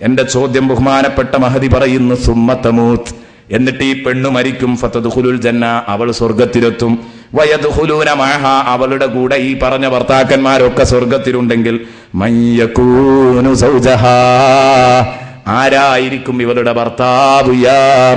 എന്റെ ചോദ്യം ബഹുമാനപ്പെട്ട മഹതി പറയുന്നു സുമ്മത്തമൂത്ത് എന്നിട്ട് ഈ പെണ്ണു മരിക്കും ഫത്തദ്ഖുലുൽ ജന്ന അവൾ സ്വർഗത്തിലെത്തും വയദ്ഖുലൂന മഅഹ അവളുടെ കൂടെ ഈ പറഞ്ഞ ഭർത്താക്കന്മാരൊക്കെ സ്വർഗത്തിലുണ്ടെങ്കിൽ മയ്യകൂനു സൗജഹാ ആരായിരിക്കും ഇവളുടെ ഭർത്താവ് യാ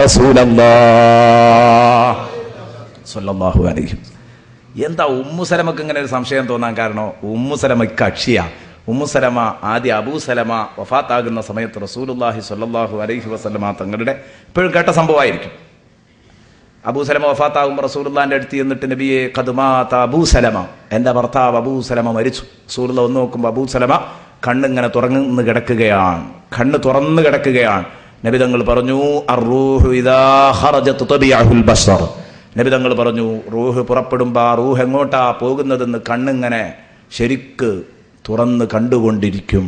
റസൂലല്ലാഹ് സല്ലല്ലാഹു അലൈഹി എന്താ ഉമ്മുസലമക്ക് ഇങ്ങനെ ഒരു സംശയം തോന്നാൻ കാരണം ഉമ്മുസലമ കക്ഷിയാ ഉമ്മുസലമ ആദ്യ അബൂസലമ വഫാത്താകുന്ന സമയത്ത് റസൂലുല്ലാഹി സ്വല്ലല്ലാഹു അലൈഹി വസല്ലമ തങ്ങളുടെ ഇപ്പോഴും കേട്ട സംഭവമായിരിക്കും അബൂസലമ വഫാത്താകുമ്പോൾ റസൂലുള്ളാന്റെ അടുത്ത് എന്നിട്ട് നബിയെ കതുമാത്ത അബൂസലമ എൻ്റെ ഭർത്താവ് അബൂസലമ മരിച്ചു റസൂലുള്ള ഒന്ന് നോക്കുമ്പോൾ അബൂസലമ കണ്ണിങ്ങനെ തുറന്ന് കിടക്കുകയാണ് കണ്ണ് തുറന്ന് കിടക്കുകയാണ് നബി തങ്ങൾ പറഞ്ഞു അർറൂഹു ഇദാ ഖറജത് തബിഅഹുൽ ബശർ നബി തങ്ങൾ പറഞ്ഞു റൂഹ് പുറപ്പെടുമ്പോൾ ആ റൂഹ് എങ്ങോട്ടാ പോകുന്നതെന്ന് കണ്ണിങ്ങനെ ശരിക്ക് തുറന്ന് കണ്ടുകൊണ്ടിരിക്കും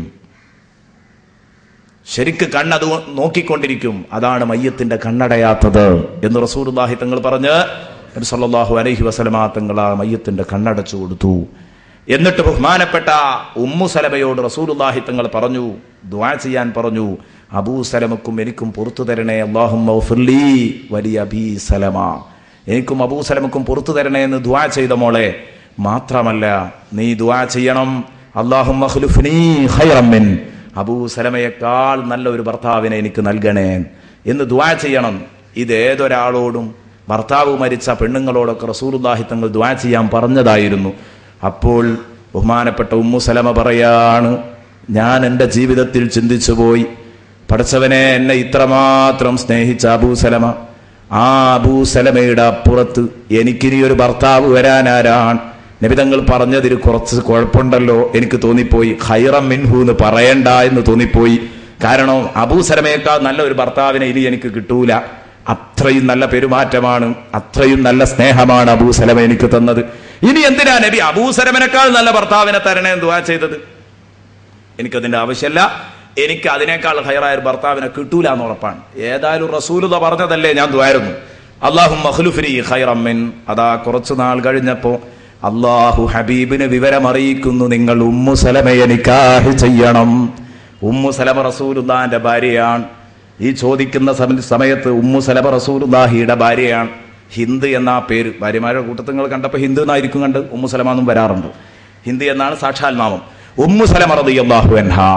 ശരിക്ക് കണ്ണത് നോക്കിക്കൊണ്ടിരിക്കും അതാണ് മയ്യത്തിന്റെ കണ്ണടയാത്തത് എന്ന് റസൂലുള്ളാഹി തങ്ങൾ പറഞ്ഞ് നബി സല്ലല്ലാഹു അലൈഹി വസല്ലമ തങ്ങൾ ആ മയ്യത്തിന്റെ കണ്ണടച്ചു കൊടുത്തു എന്നിട്ട് ബഹുമാനപ്പെട്ട ഉമ്മു സലമയോട് റസൂലുള്ളാഹി തങ്ങൾ പറഞ്ഞു ദുആ ചെയ്യാൻ പറഞ്ഞു അബൂ സലമക്കും എനിക്കും പുറത്തു തരണേ അല്ലാഹുമ്മ ഗ്ഫിർലി വലിയ അബീ സലമ എനിക്കും അബൂ സലമക്കും പുറത്തു തരണേ എന്ന് ദുആ ചെയ്ത മോളെ മാത്രമല്ല നീ ദുആ ചെയ്യണം അല്ലാഹുമ്മ ഖ്ലുഫ്നി ഖൈറൻ മിൻ അബൂ സലമയേക്കാൾ നല്ല ഒരു ഭർത്താവിനെ എനിക്ക് നൽകണേ എന്ന് ദുആ ചെയ്യണം ഇത് ഏതൊരാളോടും ഭർത്താവ് മരിച്ച പെണ്ണുങ്ങളോടൊക്കെ റസൂലുള്ളാഹി തങ്ങൾ ദുആ ചെയ്യാൻ പറഞ്ഞതായിരുന്നു അപ്പോൾ ബഹുമാനപ്പെട്ട ഉമ്മു സലമ പറയാണ് ഞാൻ എൻ്റെ ജീവിതത്തിൽ ചിന്തിച്ചു പോയി പഠിച്ചവനെ എന്നെ ഇത്രമാത്രം സ്നേഹിച്ച അബൂ സലമ ആ അബൂ സലമയുടെ അപ്പുറത്ത് എനിക്കിനി ഒരു ഭർത്താവ് വരാനാരാണ് നബിതങ്ങൾ പറഞ്ഞതിൽ കുറച്ച് കുഴപ്പമുണ്ടല്ലോ എനിക്ക് തോന്നിപ്പോയി ഖൈറം മിൻഹു എന്ന് പറയണ്ട എന്ന് തോന്നിപ്പോയി കാരണം അബൂ സലമയേക്കാൾ നല്ല ഒരു ഭർത്താവിനെ ഇനി എനിക്ക് കിട്ടൂല അത്രയും നല്ല പെരുമാറ്റമാണ് അത്രയും നല്ല സ്നേഹമാണ് അബൂ സലമ എനിക്ക് തന്നത് ഇനി എന്തിനാ നബി അബൂ സലമനേക്കാൾ നല്ല ഭർത്താവിനെ തരണേ എന്ന് ദുആ ചെയ്തത് എനിക്കതിന്റെ ആവശ്യമല്ല എനിക്ക് അതിനേക്കാൾ ഹൈറായ ഒരു ഭർത്താവിനെ കിട്ടൂല എന്ന് ഉറപ്പാണ് ഏതായാലും റസൂലുത പറഞ്ഞതല്ലേ ഞാൻ ദ്വാരുന്നു അള്ളാഹു മഹ്ലുഫിരി ഖൈറമ്മിൻ അതാ കുറച്ചു നാൾ കഴിഞ്ഞപ്പോ അള്ളാഹു ഹബീബിന് വിവരമറിയിക്കുന്നു നിങ്ങൾ ഉമ്മു സലമയെ നിക്കാഹ് ചെയ്യണം ഉമ്മു സലമ റസൂലുല്ലാന്റെ ഭാര്യയാണ് ഈ ചോദിക്കുന്ന സമ- സമയത്ത് ഉമ്മു സലമ റസൂലുല്ലാഹിയുടെ ഭാര്യയാണ് ഹിന്ദ് എന്ന ആ പേര് ഭാര്യമാരുടെ കൂട്ടത്തിൽ നിങ്ങൾ കണ്ടപ്പോൾ ഹിന്ദു എന്നായിരിക്കും കണ്ട് ഉമ്മു സലമ എന്നും വരാറുണ്ട് ഹിന്ദ് എന്നാണ് സാക്ഷാൽ നാമം ഉമ്മു സലമ റളിയല്ലാഹു അൻഹാ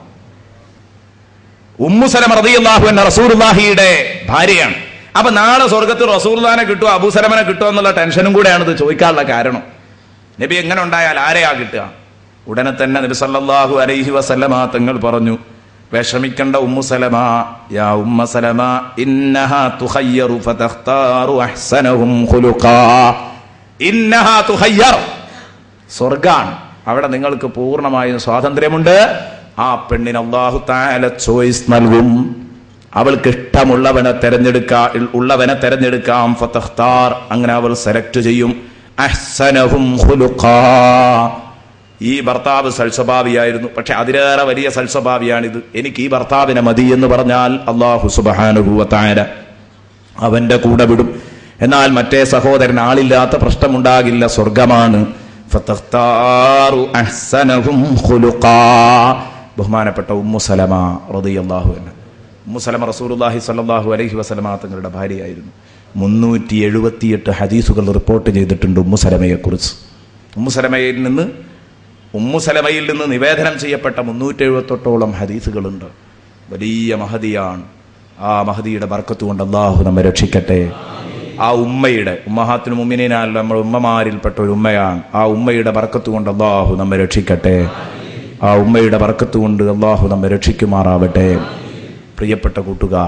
ഉമ്മു സലമ റളിയല്ലാഹു അൻഹ റസൂലുള്ളാഹിയുടെ ഭാര്യയാണ് അപ്പൊ നാളെ സ്വർഗത്തിൽ റസൂലുള്ളാഹിനെ കിട്ടുമോ അബൂ സലമനെ കിട്ടുമോ എന്നുള്ള ടെൻഷനും കൂടെയാണ് ഇത് ചോദിക്കാനുള്ള കാരണം നബി എങ്ങനെ ഉണ്ടായാൽ ആരെയാ കിട്ടുക ഉടനെ തന്നെ നബി സല്ലല്ലാഹു അലൈഹി വസല്ലമ തങ്ങൾ പറഞ്ഞു വിഷമിക്കണ്ട ഉമ്മു സലമ യാ ഉമ്മ സലമ ഇന്നഹ തുഖയ്യറു ഫതഖ്താറു അഹ്സനഹും ഖുലുഖാ ഇന്നഹ തുഖയ്യർ സ്വർഗാണ് അവിടെ നിങ്ങൾക്ക് പൂർണ്ണമായും സ്വാതന്ത്ര്യമുണ്ട് ആ പെണ്ണിന് അള്ളാഹു താല ചോയ്സ് നൽകും അവൾക്ക് ഇഷ്ടമുള്ളവനെ തെരഞ്ഞെടുക്കാ ഉള്ളവനെ തെരഞ്ഞെടുക്കാം ഫതഖ്താർ അങ്ങനെ അവൾ സെലക്ട് ചെയ്യും അഹ്സനഹും ഖുലുഖാ ഈ ഭർത്താവ് സൽസ്വഭാവിയായിരുന്നു പക്ഷെ അതിലേറെ വലിയ സൽസ്വഭാവിയാണിത് എനിക്ക് ഈ ഭർത്താവിനെ മതി എന്ന് പറഞ്ഞാൽ അള്ളാഹു സുബാനുഭൂവത്തായ അവന്റെ കൂടെ വിടും എന്നാൽ മറ്റേ സഹോദരൻ ആളില്ലാത്ത പ്രശ്നമുണ്ടാകില്ല സ്വർഗമാണ് ഫതഖ്താറു അഹ്സനഹും ഖുലുഖാ. ബഹുമാനപ്പെട്ട ഉമ്മു സലമ റളിയല്ലാഹു അൻഹ ഉമ്മു സലമ റസൂലുള്ളാഹി സ്വല്ലല്ലാഹു അലൈഹി വസല്ലമ തങ്ങളുടെ ഭാര്യയായിരുന്നു മുന്നൂറ്റി എഴുപത്തിയെട്ട് ഹദീസുകൾ റിപ്പോർട്ട് ചെയ്തിട്ടുണ്ട് ഉമ്മു സലമയെക്കുറിച്ച് ഉമ്മു സലമയിൽ നിന്ന് ഉമ്മു സലമയിൽ നിന്ന് നിവേദനം ചെയ്യപ്പെട്ട മുന്നൂറ്റി എഴുപത്തെട്ടോളം ഹദീസുകളുണ്ട് വലിയ മഹതിയാണ് ആ മഹദിയുടെ ബർക്കത്ത് കൊണ്ട് അള്ളാഹു നമ്മെ രക്ഷിക്കട്ടെ ആ ഉമ്മയുടെ ഉമ്മഹാത്തിന് മുമ്മിനാൽ നമ്മൾ ഉമ്മമാരിൽപ്പെട്ട ഒരു ഉമ്മയാണ് ആ ഉമ്മയുടെ ബർക്കത്ത് കൊണ്ട് അള്ളാഹു നമ്മെ രക്ഷിക്കട്ടെ ആ ഉമ്മയുടെ ബർക്കത്ത് കൊണ്ട് അള്ളാഹു നമ്മെ രക്ഷിക്കുമാറാവട്ടെ പ്രിയപ്പെട്ട കൂട്ടുകാർ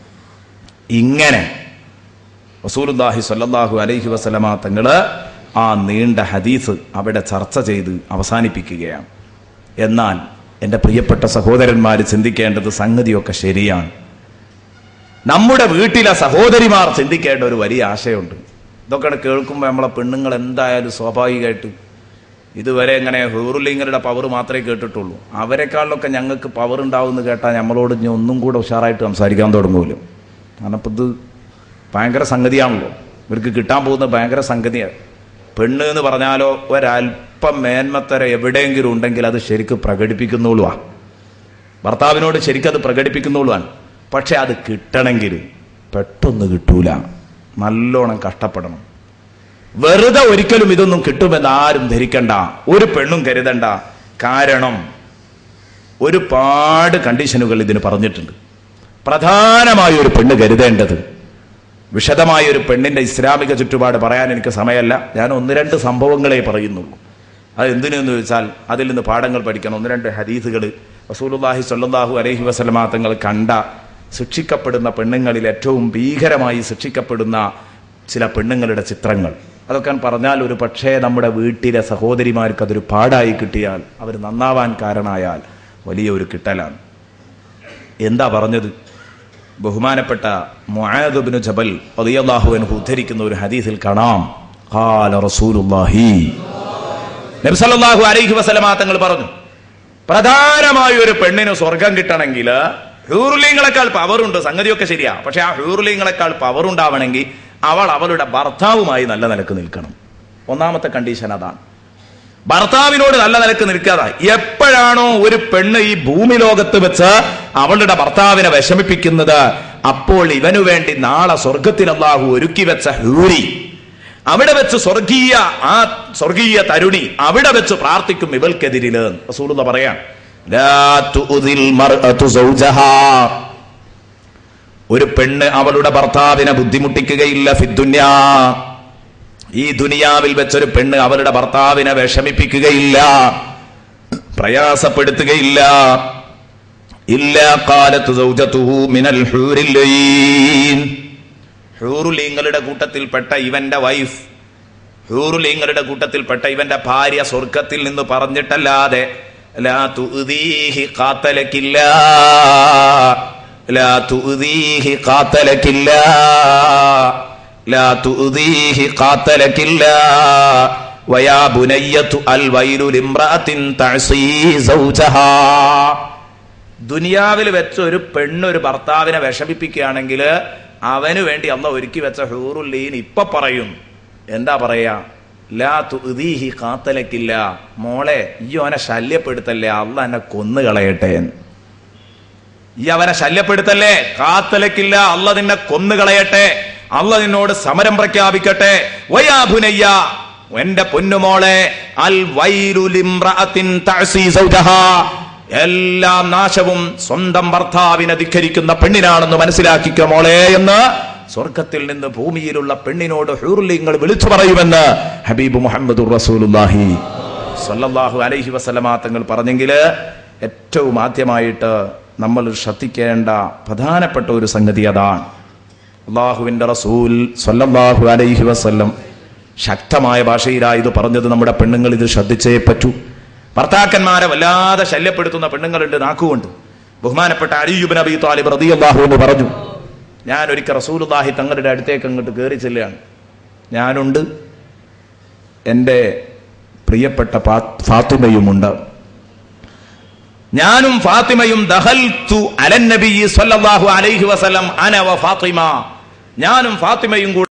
ഇങ്ങനെ റസൂലുല്ലാഹി സ്വല്ലല്ലാഹു അലൈഹി വസല്ലമ തങ്ങള് ആ നീണ്ട ഹദീസ് അവിടെ ചർച്ച ചെയ്ത് അവസാനിപ്പിക്കുകയാണ് എന്നാൽ എൻ്റെ പ്രിയപ്പെട്ട സഹോദരന്മാർ ചിന്തിക്കേണ്ടത് സംഗതിയൊക്കെ ശരിയാണ് നമ്മുടെ വീട്ടിലെ സഹോദരിമാർ ചിന്തിക്കേണ്ട ഒരു വലിയ ആശയമുണ്ട് ഇതൊക്കെ കേൾക്കുമ്പോൾ നമ്മളെ പെണ്ണുങ്ങൾ എന്തായാലും സ്വാഭാവികമായിട്ട് ഇതുവരെ ഇങ്ങനെ ഹൂറുലിംഗരുടെ പവർ മാത്രമേ കേട്ടിട്ടുള്ളൂ അവരെക്കാളിലൊക്കെ ഞങ്ങൾക്ക് പവർ ഉണ്ടാവുമെന്ന് കേട്ടാൽ നമ്മളോട് ഇനി ഒന്നും കൂടെ ഉഷാറായിട്ട് സംസാരിക്കാൻ തുടങ്ങുമല്ലോ കാരണം ഇപ്പം ഇത് ഭയങ്കര സംഗതിയാണല്ലോ ഇവർക്ക് കിട്ടാൻ പോകുന്ന ഭയങ്കര സംഗതിയാണ് പെണ്ണ് എന്ന് പറഞ്ഞാലോ ഒരല്പം മേന്മത്തര എവിടെയെങ്കിലും ഉണ്ടെങ്കിൽ അത് ശരിക്കും പ്രകടിപ്പിക്കുന്നുള്ളൂ ഭർത്താവിനോട് ശരിക്കത് പ്രകടിപ്പിക്കുന്നുള്ളതാണ് പക്ഷെ അത് കിട്ടണമെങ്കിൽ പെട്ടെന്ന് കിട്ടൂല നല്ലോണം കഷ്ടപ്പെടണം വെറുതെ ഒരിക്കലും ഇതൊന്നും കിട്ടുമെന്ന് ആരും ധരിക്കണ്ട ഒരു പെണ്ണും കരുതണ്ട കാരണം ഒരുപാട് കണ്ടീഷനുകൾ ഇതിന് പറഞ്ഞിട്ടുണ്ട് പ്രധാനമായ ഒരു പെണ്ണ് കരുതേണ്ടത് വിശദമായ ഒരു പെണ്ണിന്റെ ഇസ്ലാമിക ചുറ്റുപാട് പറയാൻ എനിക്ക് സമയമല്ല ഞാൻ ഒന്ന് രണ്ട് സംഭവങ്ങളെ പറയുന്നുള്ളൂ അത് എന്തിനെന്ന് വെച്ചാൽ അതിൽ നിന്ന് പാഠങ്ങൾ പഠിക്കണം ഒന്ന് രണ്ട് ഹദീസുകൾ റസൂലുള്ളാഹി സ്വല്ലല്ലാഹു അലൈഹി വസല്ലമ തങ്ങൾ കണ്ട ശിക്ഷിക്കപ്പെടുന്ന പെണ്ണുങ്ങളിൽ ഏറ്റവും ഭീകരമായി ശിക്ഷിക്കപ്പെടുന്ന ചില പെണ്ണുങ്ങളുടെ ചിത്രങ്ങൾ അതൊക്കെ പറഞ്ഞാൽ ഒരു പക്ഷേ നമ്മുടെ വീട്ടിലെ സഹോദരിമാർക്ക് അതൊരു പാടായി കിട്ടിയാൽ അവർ നന്നാവാൻ കാരണമായാൽ വലിയ ഒരു കിട്ടലാണ് എന്താ പറഞ്ഞത് ബഹുമാനപ്പെട്ട മുആദുബ്നു ജബൽ റളിയല്ലാഹു അൻഹു ഉദ്ധരിക്കുന്ന ഒരു ഹദീസിൽ കാണാം ഖാല റസൂലുള്ളാഹി നബി സല്ലല്ലാഹു അലൈഹി വസല്ലമ തങ്ങൾ പറഞ്ഞു പ്രധാനമായ ഒരു പെണ്ണിന് സ്വർഗം കിട്ടണമെങ്കിൽ ഹൂർലിങ്ങളെക്കാൾ പവറുണ്ട് സംഗതിയൊക്കെ ശരിയാ പക്ഷെ ആ ഹൂർലിങ്ങളെക്കാൾ പവർ ഉണ്ടാവണമെങ്കിൽ അവൾ അവളുടെ ഭർത്താവുമായി നല്ല നിലക്ക് നിൽക്കണം ഒന്നാമത്തെ കണ്ടീഷൻ അതാണ് ഭർത്താവിനോട് നല്ല നിലക്ക് നിൽക്കാതെ എപ്പോഴാണോ ഒരു പെണ്ണ് ഈ ഭൂമി ലോകത്ത് വെച്ച് അവളുടെ ഭർത്താവിനെ വിഷമിപ്പിക്കുന്നത് അപ്പോൾ ഇവനു വേണ്ടി നാളെ സ്വർഗത്തിൽ അള്ളാഹു ഒരുക്കി വെച്ച ഹൂരി അവിടെ വെച്ച് സ്വർഗീയ ആ സ്വർഗീയ തരുണി അവിടെ വെച്ച് പ്രാർത്ഥിക്കും ഇവൾക്കെതിരില് റസൂലുള്ള പറയാം ലാ തുഉദിൽ മർഅതു സൗജഹാ. ഒരു പെണ്ണ് അവളുടെ ഭർത്താവിനെ ബുദ്ധിമുട്ടിക്കുകയില്ല ഫിദ്ദുന്യാ ഈ ദുനിയാവിൽ വെച്ചൊരു പെണ്ണ് അവളുടെ ഭർത്താവിനെ വിഷമിപ്പിക്കുകയില്ല പ്രയാസപ്പെടുത്തുകയില്ല ഇല്ല കാലത്ത് സൗജത്തുഹു മിനൽ ഹൂരിൽ ലയീൻ. ഹൂറുലീങ്ങളുടെ കൂട്ടത്തിൽപ്പെട്ട ഇവന്റെ വൈഫ് ഹൂറുലീങ്ങളുടെ കൂട്ടത്തിൽപ്പെട്ട ഇവന്റെ ഭാര്യ സ്വർഗത്തിൽ നിന്ന് പറഞ്ഞിട്ടല്ലാതെ ലാ തുഅ്ദീഹി ഖാത്തലക്കില്ല ലാ തുഅ്ദീഹി ഖാത്തലക്കില്ല ലാ തുഅ്ദീഹി ഖാത്തലക്കില്ല വയാ ബുനയ്യതു അൽ വൈലു ലിംറഅത്തിൻ തഅസീ സൗജഹാ ദുനിയാവിൽ വെച്ച് ഒരു പെണ്ണ് ഒരു ഭർത്താവിനെ വിഷമിപ്പിക്കുകയാണെങ്കിൽ അവന് വേണ്ടി അല്ല ഒരുക്കി വെച്ച ഹൂറുല്ലീൻ ഇപ്പൊ പറയും എന്താ പറയാ ലാ തുദീഹി കാത്തലക്കില്ല മോളെ ഈ അവനെ ശല്യപ്പെടുത്തല്ലേ അല്ല എന്നെ കൊന്നു കളയട്ടെ എന്ന്. ഈ അവനെ ശല്യപ്പെടുത്തല്ലേ കാത്തലക്കില്ല അല്ല നിന്നെ കൊന്നുകളയട്ടെ അല്ല നിന്നോട് സമരം പ്രഖ്യാപിക്കട്ടെ വയാഭുനയ്യ എന്റെ പൊന്നുമോളെ അൽ വൈരുലിംറഅത്തിൻ തഅസീ സൗജഹാ എല്ലാ നാശവും സ്വന്തം ഭർത്താവിനെ ധിക്കരിക്കുന്ന പെണ്ണിനാണെന്ന് മനസ്സിലാക്കിക്ക മോളെ എന്ന് സ്വർഗത്തിൽ നിന്ന് ഭൂമിയിലുള്ള പെണ്ണിനോട് ഹൂർലിങ്ങൾ വിളിച്ചു പറയുമെന്ന് ഹബീബ് മുഹമ്മദ് റസൂലുല്ലാഹി സല്ലല്ലാഹു അലൈഹി വസല്ലമ തങ്ങൾ പറഞ്ഞെങ്കിൽ ഏറ്റവും ആദ്യമായിട്ട് നമ്മൾ ശ്രദ്ധിക്കേണ്ട പ്രധാനപ്പെട്ട ഒരു സംഗതി അതാണ് അള്ളാഹുവിന്റെ റസൂൽ സല്ലല്ലാഹു അലൈഹി വസല്ലം ശക്തമായ ഭാഷയിലായി ഇത് പറഞ്ഞത് നമ്മുടെ പെണ്ണുങ്ങൾ ഇത് ശ്രദ്ധിച്ചേ പറ്റൂ ഭർത്താക്കന്മാരെ വല്ലാതെ ശല്യപ്പെടുത്തുന്ന പെണ്ണുങ്ങളുണ്ട് നാക്കുകൊണ്ട് ബഹുമാനപ്പെട്ട അലിയുബിൻ അബി താലിബ് റളിയല്ലാഹു എന്ന് പറഞ്ഞു ഞാൻ ഒരിക്കൽ റസൂലുള്ളാഹി തങ്ങളുടെ അടുത്തേക്ക് അങ്ങോട്ട് കയറി ചെല്ലുകയാണ് ഞാനുണ്ട് എൻ്റെ പ്രിയപ്പെട്ട പാ- ഫാത്തിമയുമുണ്ട് ഞാനും ഫാത്തിമയും ദഹൽതു അലൻ നബി സല്ലല്ലാഹു അലൈഹി വസല്ലം അന വ ഫാത്തിമ ഞാനും ഫാത്തിമയും കൂടെ